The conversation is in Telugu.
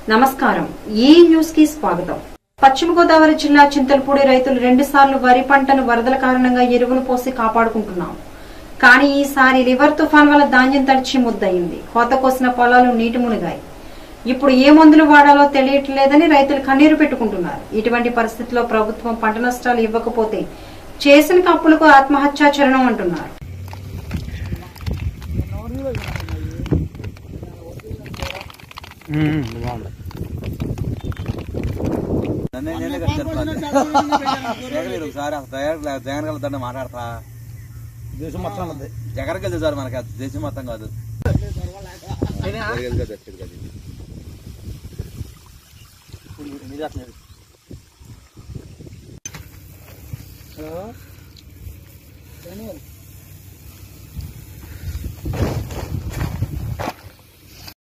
నమస్కారం ఈ న్యూస్ కి స్వాగతం పశ్చిమ గోదావరి జిల్లా చింతలపూడి రైతులు రెండు సార్లు వరి పంటను వరదల కారణంగా ఎరువులు పోసి కాపాడుకుంటున్నాం కానీ ఈసారి రివర్ తుఫాన్ వల్ల ధాన్యం తడిచి ముద్దయింది కోత కోసిన పొలాలు నీటి మునిగాయి ఇప్పుడు ఏ మందులు వాడాలో తెలియట్లేదని రైతులు కన్నీరు పెట్టుకుంటున్నారు ఇటువంటి పరిస్థితిలో ప్రభుత్వం పంట నష్టాలు ఇవ్వకపోతే చేసిన కప్పులకు ఆత్మహత్యాచరణం అంటున్నారు బాగుంది నన్నే నేనే కట్టారు జగన్ ఒకసారి జగన్ జగన్ వెళ్తాంటే మాట్లాడతా దేశం మొత్తం ఉంది జగన్కి వెళ్తే సార్ మనకి అది దేశం మొత్తం కాదు జగన్కి వెళ్తే వచ్చేది కాదు. హలో